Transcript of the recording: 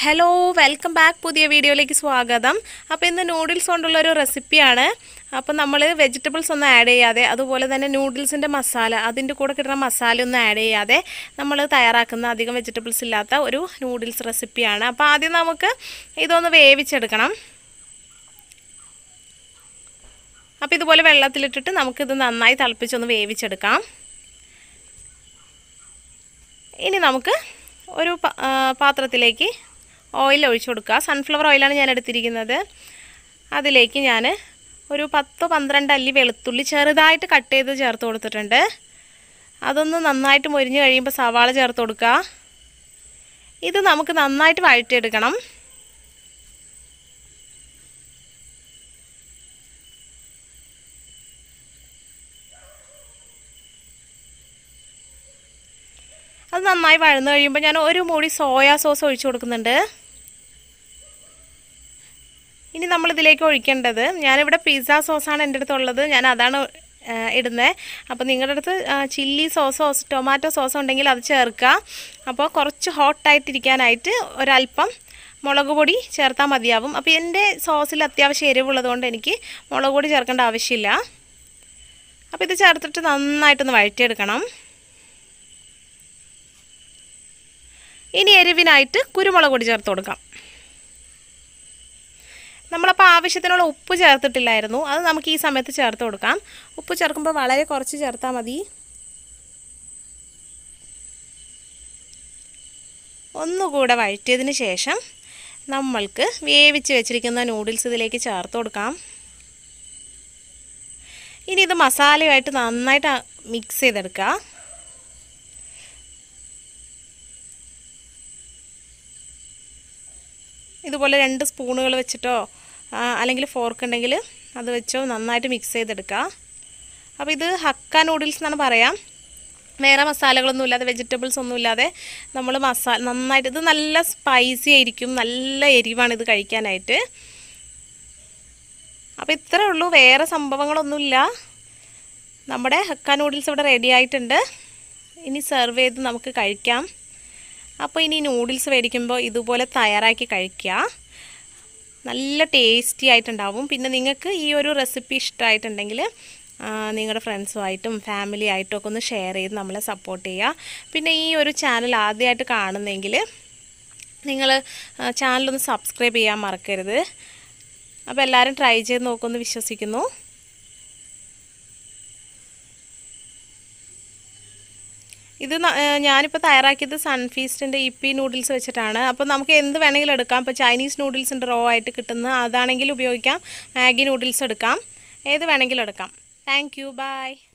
hello welcome back പുതിയ വീഡിയോയിലേക്ക് സ്വാഗതം അപ്പോൾ ഇന്ന് നൂഡിൽസ് കൊണ്ടുള്ള ഒരു റെസിപ്പിയാണ് അപ്പോൾ നമ്മൾ വെജിറ്റബിൾസ് ഒന്നും ആഡ് ചെയ്യാതെ അതുപോലെ തന്നെ നൂഡിൽസിൻ്റെ മസാല അതിൻ്റെ കൂടെ കിട്ടുന്ന മസാല ഒന്നും ആഡ് ചെയ്യാതെ നമ്മൾ തയ്യാറാക്കുന്ന അധികം വെജിറ്റബിൾസ് ഇല്ലാത്ത ഒരു നൂഡിൽസ് റെസിപ്പിയാണ് അപ്പോൾ ആദ്യം നമുക്ക് ഇതൊന്ന് വേവിച്ചെടുക്കണം അപ്പോൾ ഇതുപോലെ വെള്ളത്തിലിട്ടിട്ട് നമുക്കിത് നന്നായി തിളപ്പിച്ചൊന്ന് വേവിച്ചെടുക്കാം ഇനി നമുക്ക് ഒരു പ- ആ, പാത്രത്തിലേക്ക് ഓയിൽ ഒഴിച്ചു കൊടുക്കുക സൺഫ്ലവർ ഓയിലാണ് ഞാൻ എടുത്തിരിക്കുന്നത് അതിലേക്ക് ഞാൻ ഒരു പത്തോ പന്ത്രണ്ട് അല്ലി വെളുത്തുള്ളി ചെറുതായിട്ട് കട്ട് ചെയ്ത് ചേർത്ത് കൊടുത്തിട്ടുണ്ട് അതൊന്ന് നന്നായിട്ട് മൊരിഞ്ഞ് കഴിയുമ്പോൾ സവാള ചേർത്ത് കൊടുക്കുക ഇത് നമുക്ക് നന്നായിട്ട് വഴറ്റിയെടുക്കണം അത് നന്നായി വഴന്നു കഴിയുമ്പോൾ ഞാൻ ഒരു മൂടി സോയാ സോസ് ഒഴിച്ചു കൊടുക്കുന്നുണ്ട് ഇനി നമ്മൾ ഇതിലേക്ക് ഒഴിക്കേണ്ടത് ഞാനിവിടെ പിസ്സ സോസാണ് എൻ്റെ അടുത്തുള്ളത് ഞാൻ അതാണ് ഇടുന്നത് അപ്പോൾ നിങ്ങളുടെ അടുത്ത് ചില്ലി സോസോ ടൊമാറ്റോ സോസോ ഉണ്ടെങ്കിൽ അത് ചേർക്കുക അപ്പോൾ കുറച്ച് ഹോട്ടായിട്ടിരിക്കാനായിട്ട് ഒരല്പം മുളക് പൊടി ചേർത്താൽ മതിയാവും അപ്പോൾ എൻ്റെ സോസിൽ അത്യാവശ്യം എരിവുള്ളതുകൊണ്ട് എനിക്ക് മുളക് പൊടി ചേർക്കേണ്ട ആവശ്യമില്ല അപ്പോൾ ഇത് ചേർത്തിട്ട് നന്നായിട്ടൊന്ന് വഴറ്റിയെടുക്കണം ഇനി എരിവിനായിട്ട് കുരുമുളക് പൊടി ചേർത്ത് കൊടുക്കാം നമ്മളപ്പോൾ ആവശ്യത്തിനുള്ള ഉപ്പ് ചേർത്തിട്ടില്ലായിരുന്നു അത് നമുക്ക് ഈ സമയത്ത് ചേർത്ത് കൊടുക്കാം ഉപ്പ് ചേർക്കുമ്പോൾ വളരെ കുറച്ച് ചേർത്താൽ മതി ഒന്നുകൂടെ വഴറ്റിയതിന് ശേഷം നമ്മൾക്ക് വേവിച്ച് വെച്ചിരിക്കുന്ന നൂഡിൽസ് ഇതിലേക്ക് ചേർത്ത് കൊടുക്കാം ഇനി ഇത് മസാലയായിട്ട് നന്നായിട്ട് മിക്സ് ചെയ്തെടുക്കുക ഇതുപോലെ രണ്ട് സ്പൂണുകൾ വെച്ചിട്ടോ അല്ലെങ്കിൽ ഫോർക്ക് ഉണ്ടെങ്കിൽ അത് വെച്ചോ നന്നായിട്ട് മിക്സ് ചെയ്തെടുക്കുക അപ്പോൾ ഇത് ഹക്ക നൂഡിൽസ് എന്നാണ് പറയാം വേറെ മസാലകളൊന്നും ഇല്ലാതെ വെജിറ്റബിൾസ് ഒന്നും ഇല്ലാതെ നമ്മൾ മസാല നന്നായിട്ട് ഇത് നല്ല സ്പൈസി ആയിരിക്കും നല്ല എരിവാണ് ഇത് കഴിക്കാനായിട്ട് അപ്പോൾ ഇത്രേ ഉള്ളൂ വേറെ സംഭവങ്ങളൊന്നുമില്ല നമ്മുടെ ഹക്ക നൂഡിൽസ് ഇവിടെ റെഡി ആയിട്ടുണ്ട് ഇനി സെർവ് ചെയ്ത് നമുക്ക് കഴിക്കാം അപ്പോൾ ഇനി നൂഡിൽസ് മേടിക്കുമ്പോൾ ഇതുപോലെ തയ്യാറാക്കി കഴിക്കുക നല്ല ടേസ്റ്റി ആയിട്ടുണ്ടാവും പിന്നെ നിങ്ങൾക്ക് ഈ ഒരു റെസിപ്പി ഇഷ്ടമായിട്ടുണ്ടെങ്കിൽ നിങ്ങളുടെ ഫ്രണ്ട്സുമായിട്ടും ഫാമിലി ആയിട്ടും ഒക്കെ ഒന്ന് ഷെയർ ചെയ്ത് നമ്മളെ സപ്പോർട്ട് ചെയ്യുക പിന്നെ ഈ ഒരു ചാനൽ ആദ്യമായിട്ട് കാണുന്നെങ്കിൽ നിങ്ങൾ ചാനലൊന്ന് സബ്സ്ക്രൈബ് ചെയ്യാൻ മറക്കരുത് അപ്പോൾ എല്ലാവരും ട്രൈ ചെയ്ത് നോക്കുമെന്ന് വിശ്വസിക്കുന്നു ഇത് ഞാനിപ്പോൾ തയ്യാറാക്കിയത് സൺഫീസ്റ്റിൻ്റെ ഇപ്പി നൂഡിൽസ് വെച്ചിട്ടാണ് അപ്പോൾ നമുക്ക് എന്ത് വേണമെങ്കിലും എടുക്കാം ഇപ്പോൾ ചൈനീസ് നൂഡിൽസ് ഉണ്ട് റോ ആയിട്ട് കിട്ടുന്ന അതാണെങ്കിൽ ഉപയോഗിക്കാം മാഗി നൂഡിൽസ് എടുക്കാം ഏത് വേണമെങ്കിലും എടുക്കാം താങ്ക് യു ബൈ